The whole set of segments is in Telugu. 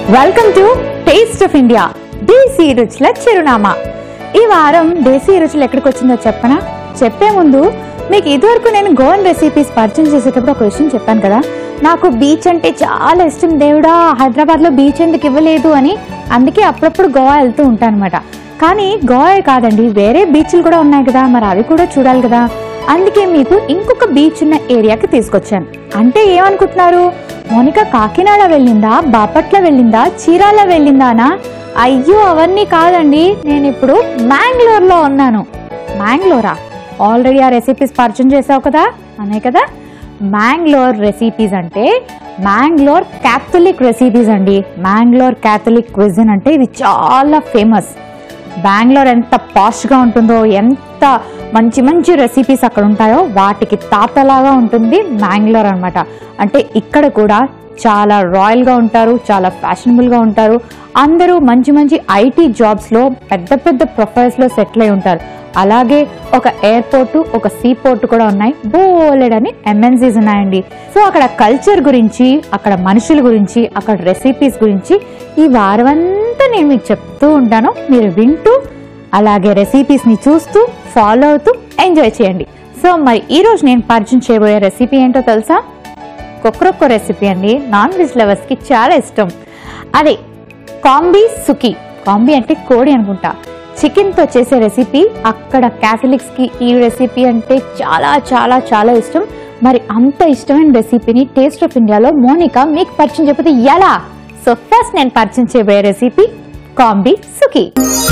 Welcome to taste of India దేశీ రుచుల చిరునామా ఈ వారం దేశీ రుచులు ఎక్కడికి వచ్చిందో చెప్పనా చెప్పే ముందు మీకు ఇదివరకు నేను గోవన్ రెసిపీస్ పరిచయం చేసేటప్పుడు ఒక విషయం చెప్పాను కదా నాకు బీచ్ అంటే చాలా ఇష్టం దేవుడా హైదరాబాద్లో బీచ్ ఎందుకు ఇవ్వలేదు అని అందుకే అప్పుడప్పుడు గోవా వెళ్తూ ఉంటాను అనమాట కానీ గోవా కాదండి వేరే బీచ్లు కూడా ఉన్నాయి కదా మరి అవి కూడా చూడాలి కదా అందుకే మీకు ఇంకొక బీచ్ ఉన్న ఏరియాకి తీసుకొచ్చాను అంటే ఏమనుకుంటున్నారు మోనిక కాకినాడ వెళ్ళిందా బాపట్ల వెళ్ళిందా చీరాల వెళ్ళిందానా అయ్యో అవన్నీ కాదండి నేను ఇప్పుడు మ్యాంగ్లూర్లో ఉన్నాను మ్యాంగ్లూరా ఆల్రెడీ ఆ రెసిపీస్ పరిచయం చేసావు కదా అనే కదా మ్యాంగ్లోర్ రెసిపీస్ అంటే మ్యాంగ్లోర్ క్యాథలిక్ రెసిపీస్ అండి మ్యాంగ్లోర్ క్యాథలిక్ క్విజిన్ అంటే ఇది చాలా ఫేమస్ బెంగళూరు ఎంత పాష్గా ఉంటుందో ఎంత మంచి మంచి రెసిపీస్ అక్కడ ఉంటాయో వాటికి తాతలాగా ఉంటుంది మ్యాంగ్లూర్ అన్నమాట అంటే ఇక్కడ కూడా చాలా రాయల్గా ఉంటారు చాలా ఫ్యాషనబుల్గా ఉంటారు అందరూ మంచి మంచి ఐటీ జాబ్స్లో పెద్ద పెద్ద ప్రొఫైల్స్లో సెటిల్ అయి ఉంటారు అలాగే ఒక ఎయిర్పోర్ట్ ఒక సీ పోర్ట్ కూడా ఉన్నాయి బోలెడని ఎంఎన్సీస్ ఉన్నాయండి సో అక్కడ కల్చర్ గురించి అక్కడ మనుషుల గురించి అక్కడ రెసిపీస్ గురించి ఈ వారం అంతా నేను మీకు చెప్తూ ఉంటాను మీరు వింటూ అలాగే రెసిపీస్ని చూస్తూ ఫాలో అవుతూ ఎంజాయ్ చేయండి సో మరి ఈ రోజు నేను పరిచయం చేయబోయే రెసిపీ ఏంటో తెలుసా కొక్రొక్క రెసిపీ అండి నాన్ వెజ్ లవర్స్కి చాలా ఇష్టం అదే కాంబీ సుకి కాంబీ అంటే కోడి అనుకుంటా చికెన్తో చేసే రెసిపీ అక్కడ క్యాథలిక్స్కి ఈ రెసిపీ అంటే చాలా చాలా చాలా ఇష్టం మరి అంత ఇష్టమైన రెసిపీని టేస్ట్ ఆఫ్ ఇండియాలో మోనికా మీకు పరిచయం చెప్పితే ఎలా సో ఫస్ట్ నేను పరిచయం చేయబోయే రెసిపీ కాంబీ సుకి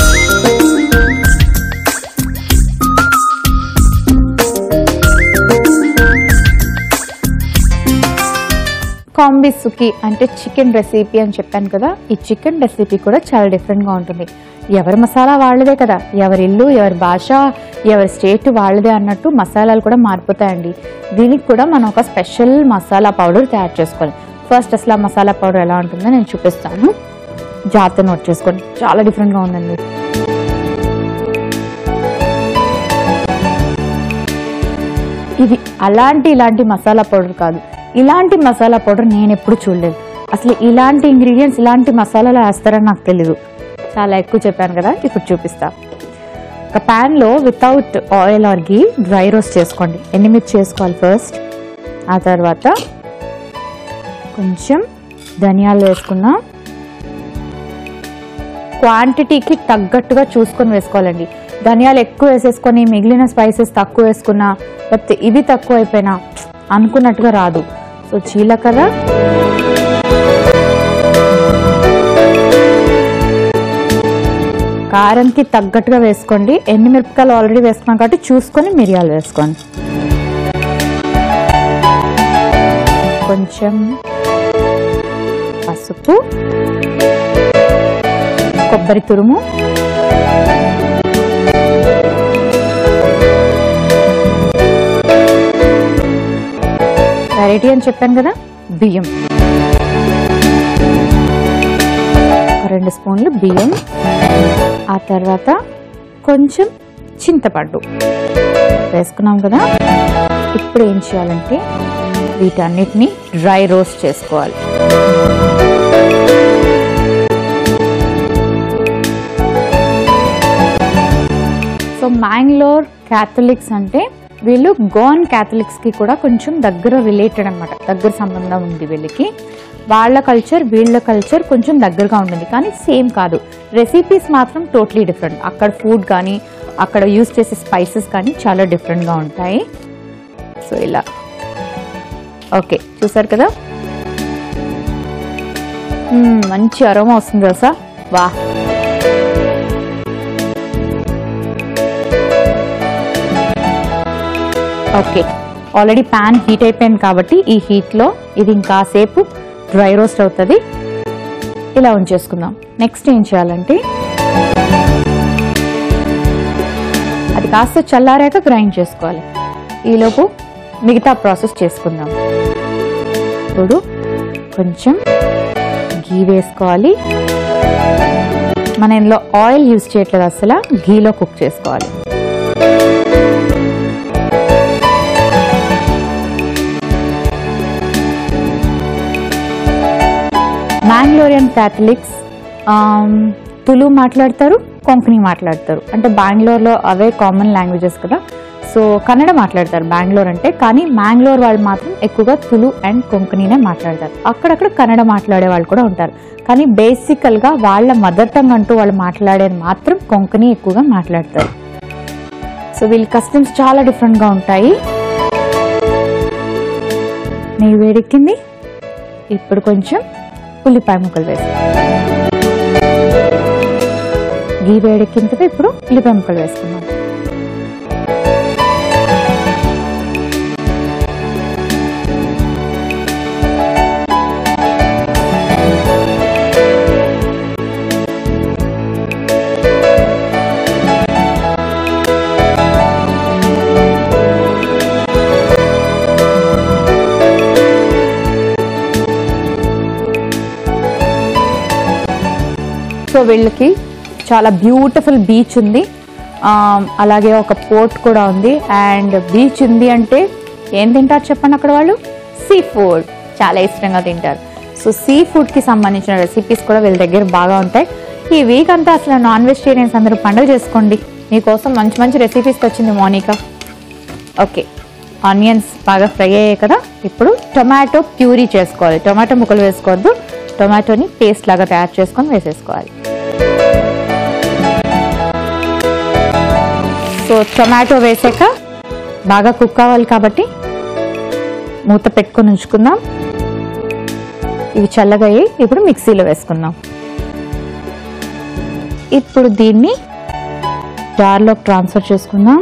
కాంబీ సుకి అంటే చికెన్ రెసిపీ అని చెప్పాను కదా ఈ చికెన్ రెసిపీ కూడా చాలా డిఫరెంట్గా ఉంటుంది ఎవరి మసాలా వాళ్ళదే కదా ఎవరి ఇల్లు ఎవరి భాష ఎవరి స్టేట్ వాళ్ళదే అన్నట్టు మసాలాలు కూడా మారిపోతాయండి దీనికి కూడా మనం ఒక స్పెషల్ మసాలా పౌడర్ తయారు చేసుకోవాలి ఫస్ట్ అసలు ఆ మసాలా పౌడర్ ఎలా ఉంటుందో నేను చూపిస్తాను జాగ్రత్త నోట్ చేసుకోండి చాలా డిఫరెంట్గా ఉందండి ఇది అలాంటి ఇలాంటి మసాలా పౌడర్ కాదు ఇలాంటి మసాలా పౌడర్ నేను ఎప్పుడు చూడలేదు అసలు ఇలాంటి ఇంగ్రీడియంట్స్ ఇలాంటి మసాలాలు వేస్తారని నాకు తెలీదు చాలా ఎక్కువ చెప్పాను కదా ఇప్పుడు చూపిస్తా ఒక ప్యాన్లో without oil or ghee dry roast చేసుకోండి ఎనిమిది చేసుకోవాలి ఫస్ట్ ఆ తర్వాత కొంచెం ధనియాలు వేసుకున్నాం క్వాంటిటీకి తగ్గట్టుగా చూసుకొని వేసుకోవాలండి ధనియాలు ఎక్కువ వేసేసుకొని మిగిలిన స్పైసెస్ తక్కువ వేసుకున్నా లేకపోతే ఇవి తక్కువ అయిపోయినా అనుకున్నట్టుగా రాదు సో జీలకర్ర కారంకి తగ్గట్టుగా వేసుకోండి ఎన్ని మిరపకాయలు ఆల్రెడీ వేసుకున్నాం కాబట్టి చూసుకొని మిరియాలు వేసుకోండి కొంచెం పసుపు కొబ్బరి తురుము వెరైటీ అని చెప్పాను కదా బియ్యం ఒక రెండు స్పూన్లు బియ్యం ఆ తర్వాత కొంచెం చింతపండు వేసుకున్నాం కదా ఇప్పుడు ఏం చేయాలంటే వీటన్నిటిని డ్రై రోస్ట్ చేసుకోవాలి సో మ్యాంగ్లోర్ క్యాథలిక్స్ అంటే వీళ్ళు గోన్ క్యాథలిక్స్కి కూడా కొంచెం దగ్గర రిలేటెడ్ అనమాట దగ్గర సంబంధం ఉంది వీళ్ళకి వాళ్ళ కల్చర్ వీళ్ళ కల్చర్ కొంచెం దగ్గరగా ఉంటుంది కానీ సేమ్ కాదు రెసిపీస్ మాత్రం టోటలీ డిఫరెంట్ అక్కడ ఫుడ్ కానీ అక్కడ యూస్ చేసే స్పైసెస్ కానీ చాలా డిఫరెంట్గా ఉంటాయి సో ఇలా ఓకే చూసారు కదా మ్మ్, మంచి అరోమా వస్తుంది తెలుసా వా ఓకే ఆల్రెడీ ప్యాన్ హీట్ అయిపోయింది కాబట్టి ఈ హీట్లో ఇది ఇంకాసేపు డ్రై రోస్ట్ అవుతుంది ఇలా ఉంచేసుకుందాం నెక్స్ట్ ఏం చేయాలంటే అది కాస్త చల్లారాక గ్రైండ్ చేసుకోవాలి ఈలోపు మిగతా ప్రాసెస్ చేసుకుందాం ఇప్పుడు కొంచెం గీ వేసుకోవాలి మన ఇందులో ఆయిల్ యూజ్ చేయట్లేదు అసలు గీలో కుక్ చేసుకోవాలి మ్యాంగ్లోరియన్ క్యాథలిక్స్ తులు మాట్లాడతారు కొంకణి మాట్లాడతారు అంటే బెంగళూరులో అవే కామన్ లాంగ్వేజెస్ కదా సో కన్నడ మాట్లాడతారు బెంగళూరు అంటే కానీ మ్యాంగ్లోర్ వాళ్ళు మాత్రం ఎక్కువగా తులు అండ్ కొంకణినే మాట్లాడతారు అక్కడక్కడ కన్నడ మాట్లాడే వాళ్ళు కూడా ఉంటారు కానీ బేసికల్గా వాళ్ళ మదర్ టంగ్ అంటూ వాళ్ళు మాట్లాడేది మాత్రం కొంకణి ఎక్కువగా మాట్లాడతారు సో వీళ్ళ కస్టమ్స్ చాలా డిఫరెంట్గా ఉంటాయి నెయ్యి వేడెక్కింది ఇప్పుడు కొంచెం ఉల్లిపాయ ముక్కలు వేస్తాం గీ వేడెక్కిన తర్వాత ఇప్పుడు ఉల్లిపాయ ముక్కలు వేసుకున్నాం సో వీళ్ళకి చాలా బ్యూటిఫుల్ బీచ్ ఉంది ఆ, అలాగే ఒక పోర్ట్ కూడా ఉంది అండ్ బీచ్ ఉంది అంటే ఏం తింటారు చెప్పండి అక్కడ వాళ్ళు సీ ఫుడ్ చాలా ఇష్టంగా తింటారు సో సీ ఫుడ్కి సంబంధించిన రెసిపీస్ కూడా వీళ్ళ దగ్గర బాగా ఉంటాయి ఈ వీక్ అంతా అసలు నాన్ వెజిటేరియన్స్ అందరూ పండుగ చేసుకోండి మీకోసం మంచి మంచి రెసిపీస్ వచ్చింది మోనికా ఓకే ఆనియన్స్ బాగా ఫ్రై అయ్యాయి కదా ఇప్పుడు టొమాటో ప్యూరీ చేసుకోవాలి టొమాటో ముక్కలు వేసుకోవద్దు టొమాటోని పేస్ట్ లాగా తయారు చేసుకొని వేసేసుకోవాలి సో టొమాటో వేసాక బాగా కుక్ అవ్వాలి కాబట్టి మూత పెట్టుకొని ఉంచుకుందాం ఇవి చల్లగా అయ్యి ఇప్పుడు మిక్సీలో వేసుకుందాం ఇప్పుడు దీన్ని జార్లోకి ట్రాన్స్ఫర్ చేసుకుందాం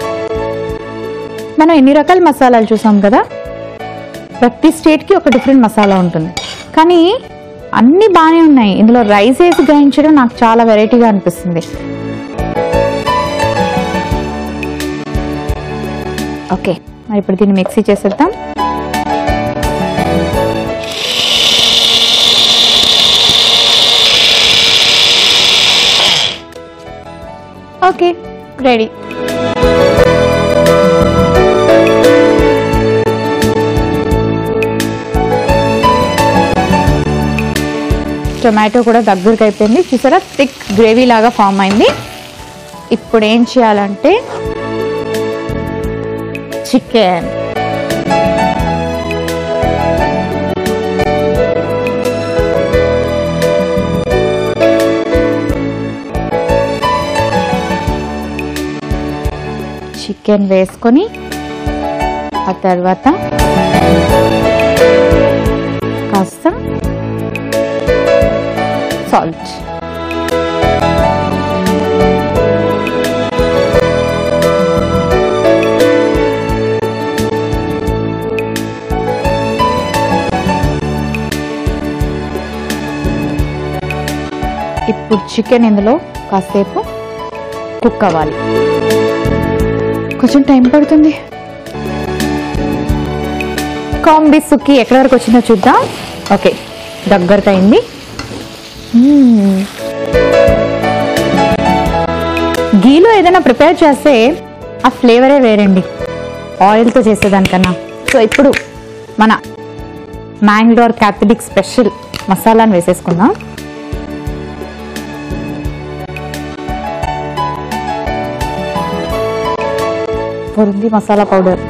మనం ఎన్ని రకాల మసాలాలు చూసాం కదా ప్రతి స్టేట్కి ఒక డిఫరెంట్ మసాలా ఉంటుంది కానీ అన్నీ బాగానే ఉన్నాయి ఇందులో రైస్ వేసి గ్రైండ్ నాకు చాలా వెరైటీగా అనిపిస్తుంది ఓకే మరి ఇప్పుడు దీన్ని మిక్సీ చేసేద్దాం ఓకే రెడీ టొమాటో కూడా దగ్గరికి అయిపోయింది చూసారా థిక్ గ్రేవీ లాగా ఫామ్ అయింది ఇప్పుడు ఏం చేయాలంటే చికెన్ చికెన్ వేసుకొని ఆ తర్వాత కాస్త సాల్ట్ ఇప్పుడు చికెన్ ఇందులో కాసేపు కుక్ అవ్వాలి కొంచెం టైం పడుతుంది కాంబీ సుక్కి ఎక్కడి వరకు వచ్చిందో చూద్దాం ఓకే దగ్గరకు అయింది మ్మ్. గీలో ఏదైనా ప్రిపేర్ చేస్తే ఆ ఫ్లేవరే వేరండి ఆయిల్తో చేసేదానికన్నా సో ఇప్పుడు మన మ్యాంగ్లోర్ క్యాథలిక్ స్పెషల్ మసాలాను వేసేసుకుందాం పొరుంది మసాలా పౌడర్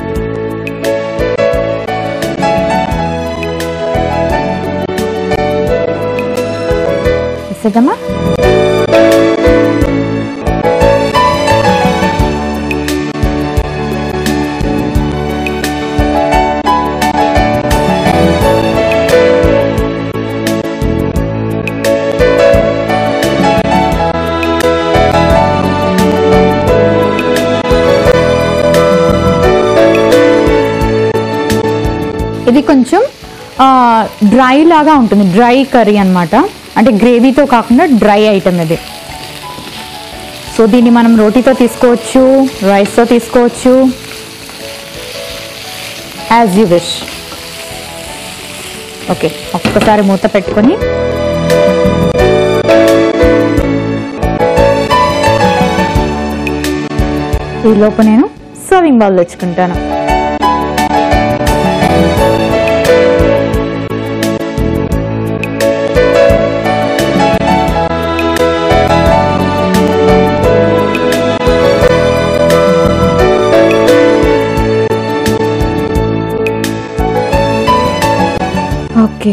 వేసేద్దామా ఇది కొంచెం డ్రై లాగా ఉంటుంది డ్రై కర్రీ అన్నమాట అంటే గ్రేవీతో కాకుండా డ్రై ఐటమ్ ఇది సో దీన్ని మనం రోటీతో తీసుకోవచ్చు రైస్తో తీసుకోవచ్చు యాజ్ యూ విష్ ఓకే ఒక్కసారి మూత పెట్టుకొని ఈ లోపు నేను సర్వింగ్ బౌల్ తెచ్చుకుంటాను ఓకే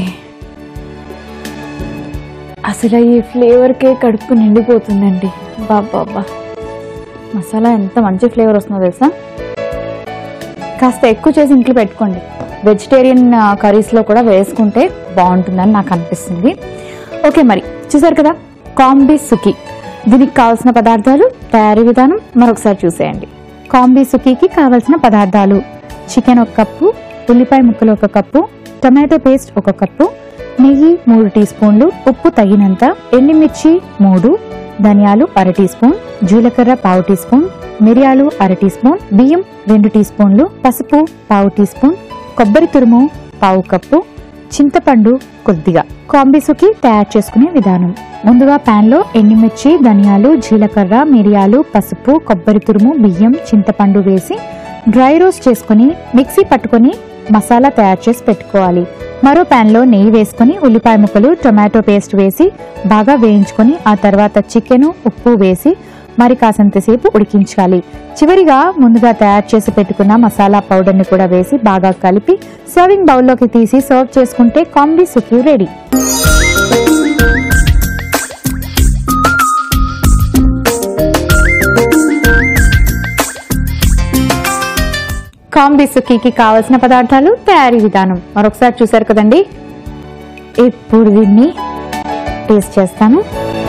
అసలు ఈ ఫ్లేవర్కే కడుపు నిండిపోతుందండి బాబా మసాలా ఎంత మంచి ఫ్లేవర్ వస్తుందో తెలుసా కాస్త ఎక్కువ చేసి ఇంట్లో పెట్టుకోండి వెజిటేరియన్ కర్రీస్లో కూడా వేసుకుంటే బాగుంటుందని నాకు అనిపిస్తుంది ఓకే మరి చూసారు కదా కాంబీ సుకి దీనికి కావాల్సిన పదార్థాలు తయారీ విధానం మరొకసారి చూసేయండి కాంబీ సుకీకి కావాల్సిన పదార్థాలు చికెన్ ఒక కప్పు ఉల్లిపాయ ముక్కలు ఒక కప్పు టమాటో పేస్ట్ ఒక కప్పు నెయ్యి మూడు టీ స్పూన్లు ఉప్పు తగినంత ఎండుమిర్చి మూడు ధనియాలు అర టీ స్పూన్ జీలకర్ర పావు టీ స్పూన్ మిరియాలు అర టీ స్పూన్ బియ్యం రెండు టీ స్పూన్లు పసుపు పావు టీ స్పూన్ కొబ్బరి తురుము పావు కప్పు చింతపండు కొద్దిగా కాంబిసుకి తయారు చేసుకునే విధానం ముందుగా పాన్ లో ఎండుమిర్చి ధనియాలు జీలకర్ర మిరియాలు పసుపు కొబ్బరి తురుము బియ్యం చింతపండు వేసి డ్రై రోస్ట్ చేసుకుని మిక్సీ పట్టుకొని మసాలా తయారు చేసి పెట్టుకోవాలి మరో పాన్ లో నెయ్యి వేసుకొని ఉల్లిపాయ ముక్కలు టొమాటో పేస్ట్ వేసి బాగా వేయించుకొని ఆ తర్వాత చికెన్ ఉప్పు వేసి మరి కాసంతసేపు ఉడికించాలి చివరిగా ముందుగా తయారు చేసి పెట్టుకున్న మసాలా పౌడర్ ని కూడా వేసి బాగా కలిపి సర్వింగ్ బౌల్లోకి తీసి సర్వ్ చేసుకుంటే కాంబీ సుక్యూ రెడీ కాంబీ సుక్కీకి కావలసిన పదార్థాలు తయారీ విధానం మరొకసారి చూసారు కదండి ఇప్పుడు దీన్ని టేస్ట్ చేస్తాను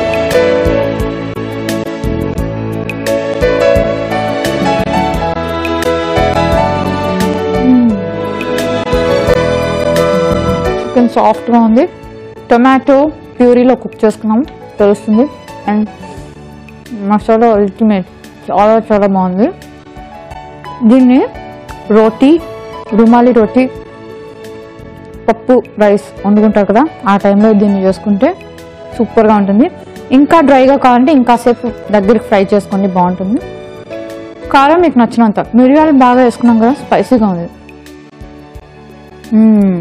చికెన్ సాఫ్ట్గా ఉంది టొమాటో ప్యూరీలో కుక్ చేసుకున్నాం తెలుస్తుంది అండ్ మసాలా అల్టిమేట్ చాలా చాలా బాగుంది దీన్ని రోటీ రుమాలి రోటీ పప్పు రైస్ వండుకుంటారు కదా ఆ టైంలో దీన్ని చేసుకుంటే సూపర్గా ఉంటుంది ఇంకా డ్రైగా కావాలంటే ఇంకా సేపు దగ్గరికి ఫ్రై చేసుకోండి బాగుంటుంది కారం మీకు నచ్చినంత మిరియాలు బాగా వేసుకున్నాం కదా స్పైసీగా ఉంది మ్మ్.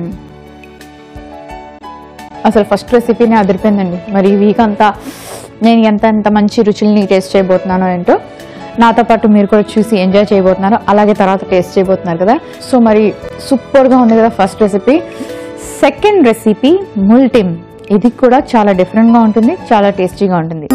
అసలు ఫస్ట్ రెసిపీనే అదిరిపోయిందండి మరి ఈ వీక్ అంతా నేను ఎంత ఎంత మంచి రుచుల్ని టేస్ట్ చేయబోతున్నానో ఏంటో నాతో పాటు మీరు కూడా చూసి ఎంజాయ్ చేయబోతున్నారు అలాగే తర్వాత టేస్ట్ చేయబోతున్నారు కదా సో మరి సూపర్గా ఉంది కదా ఫస్ట్ రెసిపీ సెకండ్ రెసిపీ ముల్టిమ్ ఇది కూడా చాలా డిఫరెంట్గా ఉంటుంది చాలా టేస్టీగా ఉంటుంది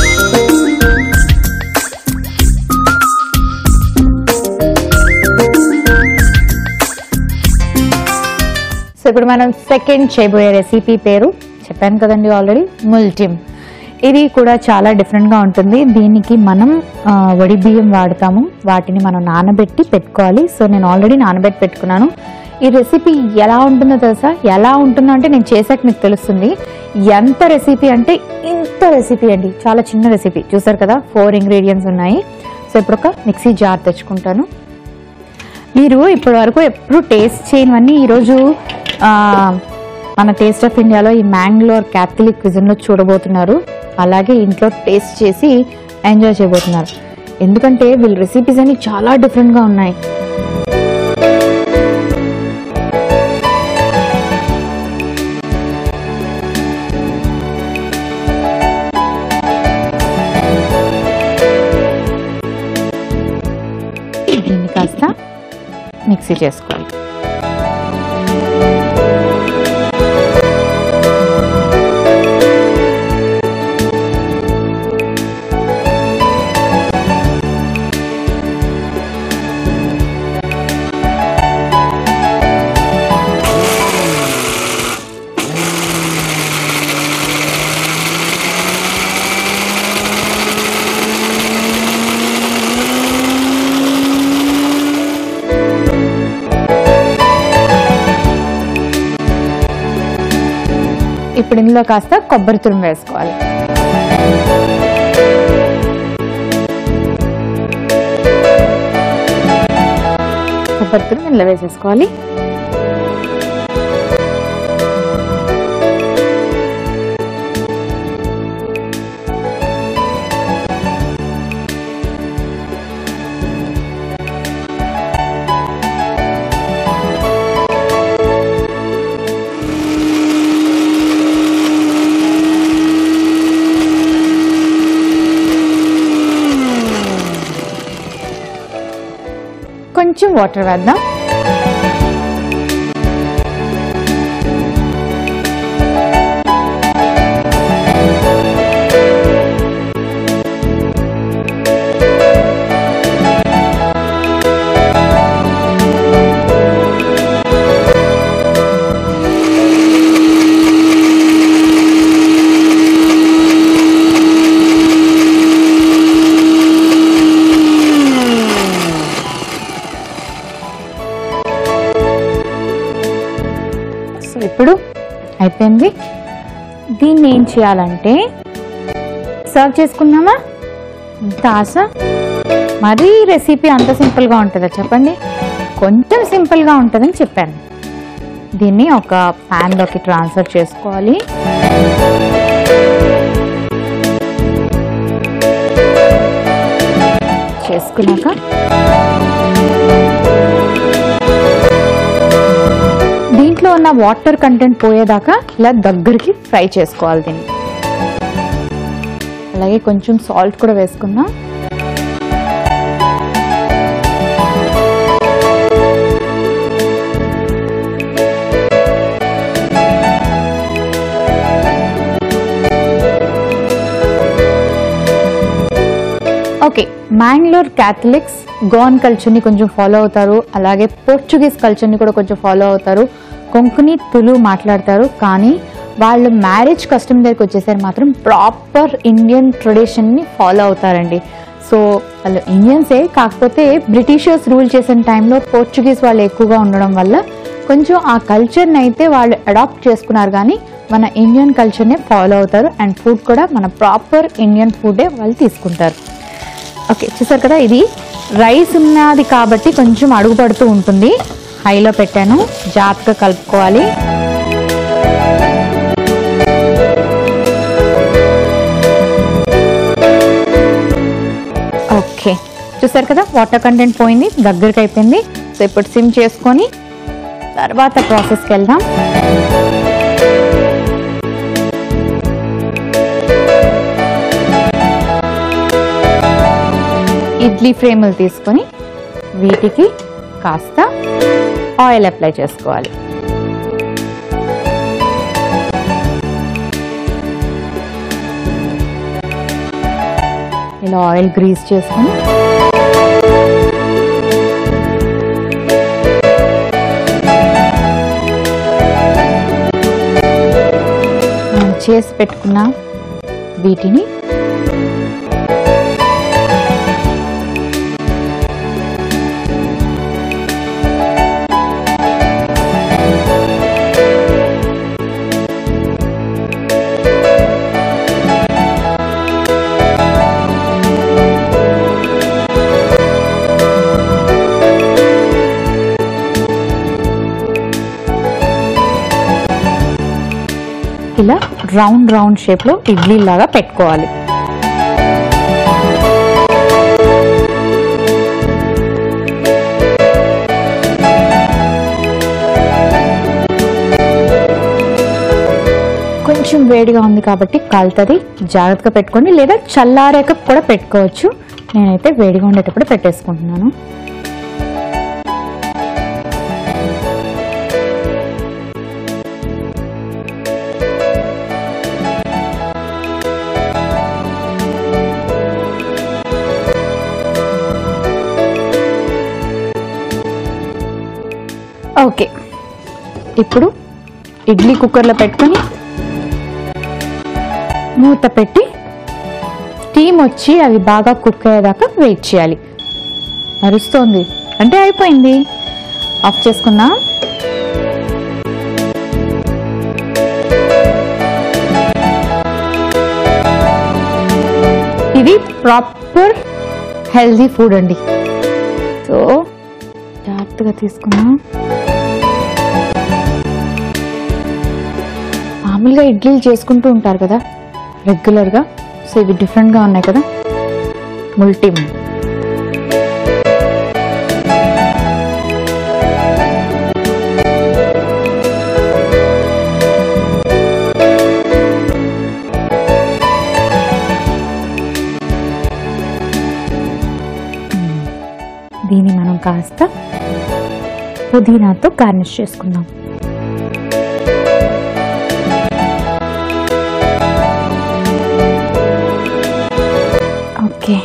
సో ఇప్పుడు మనం సెకండ్ చేయబోయే రెసిపీ పేరు చెప్పాను కదండి ఆల్రెడీ ముల్టిమ్ ఇది కూడా చాలా డిఫరెంట్గా ఉంటుంది దీనికి మనం ఆ, వడి బియ్యం వాడతాము వాటిని మనం నానబెట్టి పెట్టుకోవాలి సో నేను ఆల్రెడీ నానబెట్టి పెట్టుకున్నాను ఈ రెసిపీ ఎలా ఉంటుందో తెలుసా ఎలా ఉంటుందో అంటే నేను చేసాక మీకు తెలుస్తుంది ఎంత రెసిపీ అంటే ఇంత రెసిపీ అండి చాలా చిన్న రెసిపీ చూసారు కదా ఫోర్ ఇంగ్రీడియంట్స్ ఉన్నాయి సో ఇప్పుడు ఒక మిక్సీ జార్ తెచ్చుకుంటాను మీరు ఇప్పటి వరకు ఎప్పుడు టేస్ట్ చేయనివన్నీ ఈరోజు ఆ, మన టేస్ట్ ఆఫ్ ఇండియాలో ఈ మ్యాంగ్లోర్ క్యాథలిక్ క్విజన్లో చూడబోతున్నారు అలాగే ఇంట్లో టేస్ట్ చేసి ఎంజాయ్ చేయబోతున్నారు ఎందుకంటే వీళ్ళ రెసిపీస్ అన్ని చాలా డిఫరెంట్గా ఉన్నాయి దీన్ని కాస్త మిక్సీ చేసుకోవాలి ఇప్పుడు ఇందులో కాస్త కొబ్బరి తురుము వేసుకోవాలి కొబ్బరి తురుము ఇందులో వేసేసుకోవాలి కొంచెం వాటర్ వేద్దాం ఇప్పుడు అయిపోయింది దీన్ని ఏం చేయాలంటే సర్వ్ చేసుకుందామా ఇంత ఆశ మరీ రెసిపీ అంత సింపుల్గా ఉంటుందా చెప్పండి కొంచెం సింపుల్గా ఉంటుందని చెప్పాను దీన్ని ఒక ప్యాన్లోకి ట్రాన్స్ఫర్ చేసుకోవాలి చేసుకున్నాక దీంట్లో ఉన్న వాటర్ కంటెంట్ పోయేదాకా ఇలా దగ్గరికి ఫ్రై చేసుకోవాలి దీన్ని అలాగే కొంచెం సాల్ట్ కూడా వేసుకుందాం ఓకే మ్యాంగ్లూర్ క్యాథలిక్స్ గోన్ కల్చర్ని కొంచెం ఫాలో అవుతారు అలాగే పోర్చుగీస్ కల్చర్ని కూడా కొంచెం ఫాలో అవుతారు కొంకణి తులు మాట్లాడతారు కానీ వాళ్ళు మ్యారేజ్ కస్టమ్ దగ్గరికి వచ్చేసరి మాత్రం ప్రాపర్ ఇండియన్ ట్రెడిషన్ని ఫాలో అవుతారండి సో వాళ్ళు ఇండియన్సే కాకపోతే బ్రిటిషర్స్ రూల్ చేసిన టైంలో పోర్చుగీస్ వాళ్ళు ఎక్కువగా ఉండడం వల్ల కొంచెం ఆ కల్చర్ని అయితే వాళ్ళు అడాప్ట్ చేసుకున్నారు కానీ మన ఇండియన్ కల్చర్నే ఫాలో అవుతారు అండ్ ఫుడ్ కూడా మన ప్రాపర్ ఇండియన్ ఫుడే వాళ్ళు తీసుకుంటారు ఓకే చూసారు కదా ఇది రైస్ ఉన్నది కాబట్టి కొంచెం అడుగు పడుతూ ఉంటుంది హైలో పెట్టాను జాగ్రత్తగా కలుపుకోవాలి ఓకే చూసారు కదా వాటర్ కంటెంట్ పోయింది దగ్గరికి అయిపోయింది సో ఇప్పుడు సిమ్ చేసుకొని తర్వాత ప్రాసెస్కి వెళ్దాం ఇడ్లీ ఫ్రేములు తీసుకొని వీటికి కాస్త ఆయిల్ అప్లై చేసుకోవాలి ఇలా ఆయిల్ గ్రీస్ చేసుకొని మనం చేసి పెట్టుకున్న వీటిని ఇలా రౌండ్ రౌండ్ షేప్లో ఇడ్లీ లాగా పెట్టుకోవాలి కొంచెం వేడిగా ఉంది కాబట్టి కాలుతుంది జాగ్రత్తగా పెట్టుకోండి లేదా చల్లారాక కూడా పెట్టుకోవచ్చు నేనైతే వేడిగా ఉండేటప్పుడు పెట్టేసుకుంటున్నాను ఓకే ఇప్పుడు ఇడ్లీ కుక్కర్లో పెట్టుకొని మూత పెట్టి స్టీమ్ వచ్చి అవి బాగా కుక్ అయ్యేదాకా వెయిట్ చేయాలి మరుస్తోంది అంటే అయిపోయింది ఆఫ్ చేసుకుందాం ఇది ప్రాపర్ హెల్దీ ఫుడ్ అండి సో జాగ్రత్తగా తీసుకున్నాం మామూలుగా ఇడ్లీలు చేసుకుంటూ ఉంటారు కదా రెగ్యులర్గా సో ఇవి డిఫరెంట్గా ఉన్నాయి కదా ముల్టీమ్ దీన్ని మనం కాస్త పుదీనాతో గార్నిష్ చేసుకుందాం ఓకే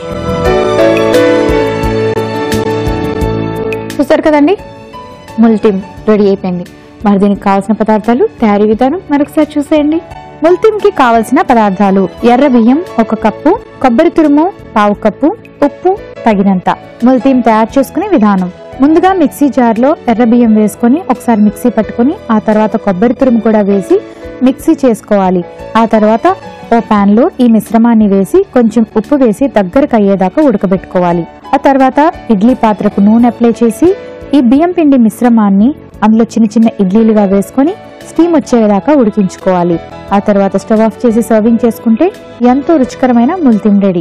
చూసారు కదండి ముల్టిమ్ రెడీ అయిపోయింది మరి దీనికి కావాల్సిన పదార్థాలు తయారీ విధానం మరొకసారి చూసేయండి ముల్టిమ్ కి కావలసిన పదార్థాలు ఎర్ర బియ్యం ఒక కప్పు కొబ్బరి తురుము పావు కప్పు ఉప్పు తగినంత ముల్టిమ్ తయారు చేసుకునే విధానం ముందుగా మిక్సీ జార్లో ఎర్ర బియ్యం వేసుకొని ఒకసారి మిక్సీ పట్టుకొని ఆ తర్వాత కొబ్బరి తురుము కూడా వేసి మిక్సీ చేసుకోవాలి ఆ తర్వాత ఓ pan లో ఈ మిశ్రమాన్ని వేసి కొంచెం ఉప్పు వేసి దగ్గరకు అయ్యేదాకా ఉడకబెట్టుకోవాలి ఆ తర్వాత ఇడ్లీ పాత్రకు నూనె అప్లై చేసి ఈ బియ్యం పిండి మిశ్రమాన్ని అందులో చిన్న చిన్న ఇడ్లీలుగా వేసుకొని స్టీమ్ వచ్చేదాకా ఉడికించుకోవాలి ఆ తర్వాత స్టవ్ ఆఫ్ చేసి సర్వింగ్ చేసుకుంటే ఎంతో రుచికరమైన ముల్తిం రెడీ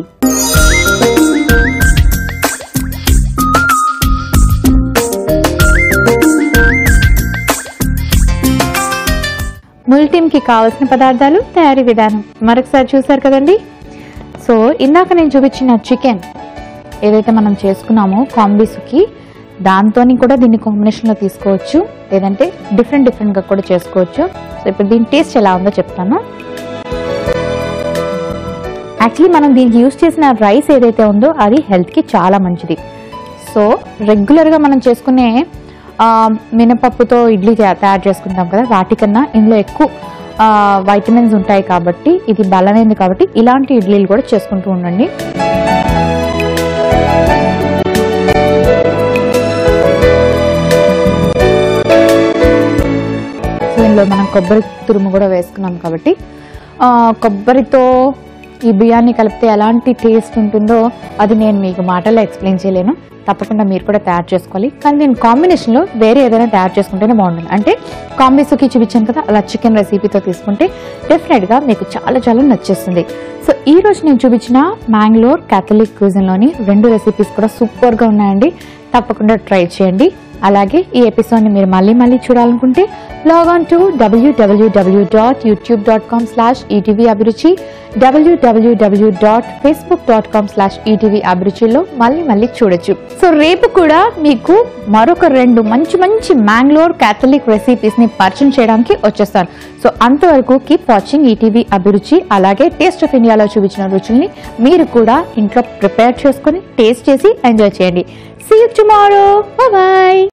ముల్టిమ్కి కావాల్సిన పదార్థాలు తయారీ విధానం మరొకసారి చూసారు కదండి సో ఇందాక నేను చూపించిన చికెన్ ఏదైతే మనం చేసుకున్నామో కాంబీస్కి దాంతో కూడా దీన్ని కాంబినేషన్లో తీసుకోవచ్చు లేదంటే డిఫరెంట్ డిఫరెంట్గా కూడా చేసుకోవచ్చు సో ఇప్పుడు దీని టేస్ట్ ఎలా ఉందో చెప్తాను యాక్చువల్లీ మనం దీనికి యూస్ చేసిన రైస్ ఏదైతే ఉందో అది హెల్త్కి చాలా మంచిది సో రెగ్యులర్గా మనం చేసుకునే ఆ, మినపప్పుతో ఇడ్లీ తయా- తయారు చేసుకుంటాం కదా వాటికన్నా ఇందులో ఎక్కువ వైటమిన్స్ ఉంటాయి కాబట్టి ఇది బలమైనది కాబట్టి ఇలాంటి ఇడ్లీలు కూడా చేసుకుంటూ ఉండండి సో ఇందులో మనం కొబ్బరి తురుము కూడా వేసుకున్నాం కాబట్టి ఆ, కొబ్బరితో ఈ బియ్యాన్ని కలిపితే ఎలాంటి టేస్ట్ ఉంటుందో అది నేను మీకు మాటల్లో ఎక్స్ప్లెయిన్ చేయలేను తప్పకుండా మీరు కూడా తయారు చేసుకోవాలి కానీ నేను కాంబినేషన్లో వేరే ఏదైనా తయారు చేసుకుంటేనే బాగుంటుంది అంటే కాంబీసుకి చూపించాను కదా అలా చికెన్ రెసిపీతో తీసుకుంటే డెఫినెట్గా మీకు చాలా చాలా నచ్చేస్తుంది సో ఈ రోజు నేను చూపించిన మ్యాంగ్లోర్ క్యాథలిక్ క్యూజన్లోని రెండు రెసిపీస్ కూడా సూపర్గా ఉన్నాయండి తప్పకుండా ట్రై చేయండి అలాగే ఈ ఎపిసోడ్ని మీరు మళ్ళీ మళ్ళీ చూడాలనుకుంటే log on to W W W dot YouTube dot com slash ETV Abhiruchi W W W dot Facebook dot com slash ETV అభిరుచిలో మళ్ళీ మళ్ళీ చూడొచ్చు సో రేపు కూడా మీకు మరొక రెండు మంచి మంచి మ్యాంగ్లోర్ క్యాథలిక్ రెసిపీస్ని పరిచయం చేయడానికి వచ్చేస్తాను సో అంతవరకు కీప్ వాచింగ్ ఈటీవీ అభిరుచి అలాగే టేస్ట్ ఆఫ్ ఇండియాలో చూపించిన రుచుల్ని మీరు కూడా ఇంట్లో ప్రిపేర్ చేసుకొని టేస్ట్ చేసి ఎంజాయ్ చేయండి సీ యూ టుమారో బాయ్